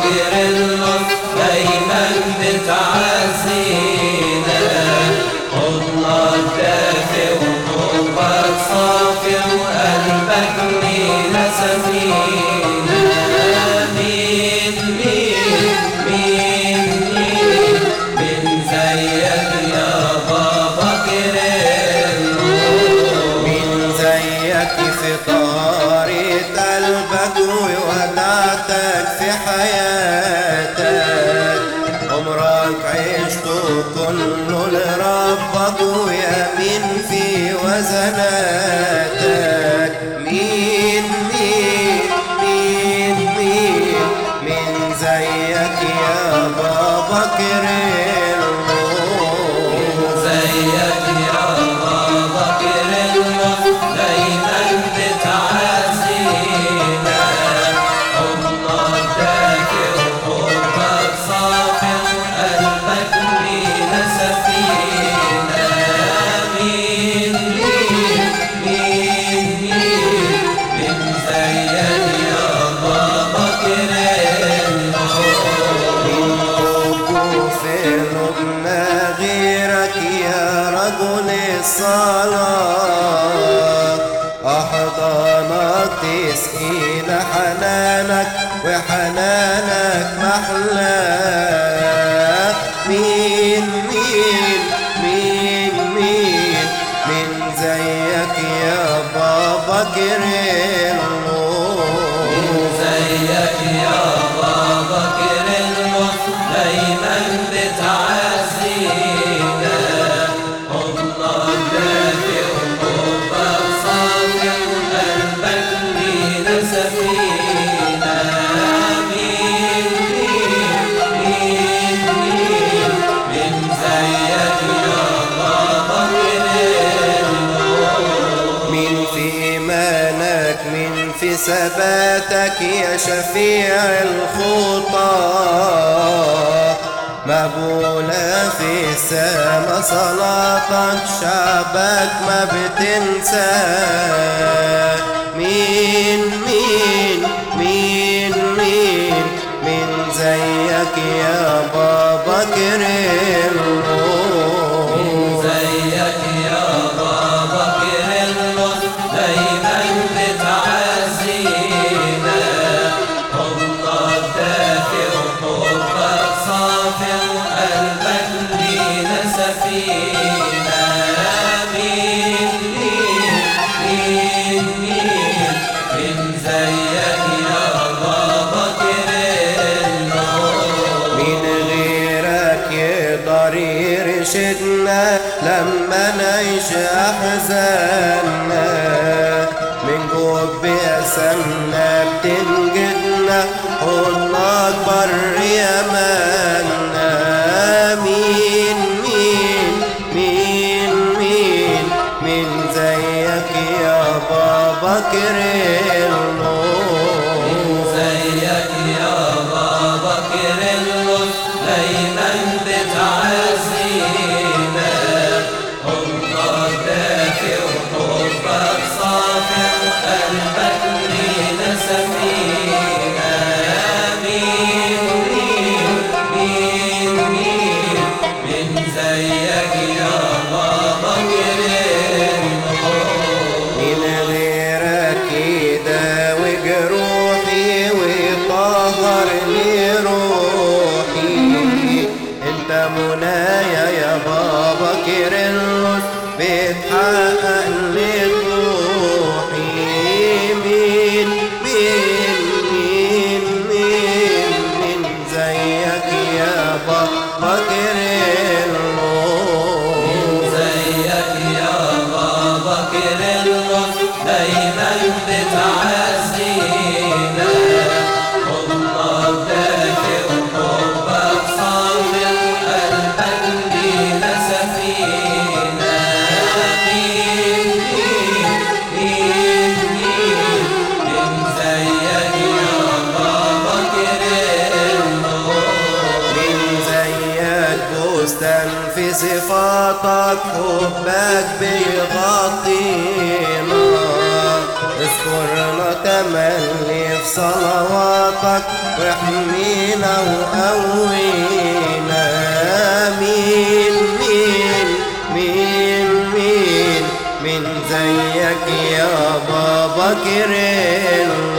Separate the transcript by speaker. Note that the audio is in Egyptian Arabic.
Speaker 1: بكر اللطف دايما بتعزينا حضنك دافئ وقلبك صافي وقلبك لينا سفينة مين مين مين مين من زيك يا بابا كريم
Speaker 2: من زيك في طارة قلبك وودعتك في حياتك عمرك عشته كله لربك ويمين في وزناتك مين مين مين مين من زيك يا بابا كريم
Speaker 1: زيك يا بابا كريم دايما بتعزينا حضنك دافئ وحبك صافي وقلبك لينا سفينة مين مين مين مين من زيك يا بابا كريم
Speaker 2: في لبنا غيرك يا رجل الصلاة أحضانك تسقينا حنانك وحنانك محلاه مين مين مين مين من زيك يا بابا كريم
Speaker 1: زيك يا بابا كريم دايما بتعزينا حضنك دافئ وحبك صافي وقلبك لينا سفينة مين مين مين مين من زيك يا بابا كريم
Speaker 2: من في إيمانك من في ثباتك يا شفيع الخطى مقبولة في السما صلاتك شعبك ما بتنسى مين مين مين مين من زيك يا بابا كريم
Speaker 1: زيك يا بابا كريم دايما بتعزينا حضنك دافئ وحبك صافي وقلبك لينا سفينة مين مين مين مين من زيك يا بابا كريم
Speaker 2: من غيرك يقدر يرشدنا لما نعيش أحزاننا من جوب أسمنا بتنجدنا حضنك بر يمنا مين مين مين مين من زيك يا بابا كريم
Speaker 1: زيك يا بابا كريم دايما بتعزينا حضنك دافئ وحبك صافي وقلبك لينا سفينة مين مين مين مين من زيك يا بابا كريم
Speaker 2: من غيرك يداوي جروحي ويطهر لي روحي انت منايا يا بابا كيرلس بتحقق لي طموحي مين مين مين مين من زيك يا بابا كيرلس
Speaker 1: زيك يا بابا كريم دايما بتعزينا حضنك دافئ وحبك صافي وقلبك لينا سفينة مين مين مين مين من زيك يا بابا كريم
Speaker 2: من زيك بستان في صفاتك حبك بيغطينا اذكرنا تملي في صلواتك واحمينا وقوينا مين مين مين مين من زيك يا بابا كريم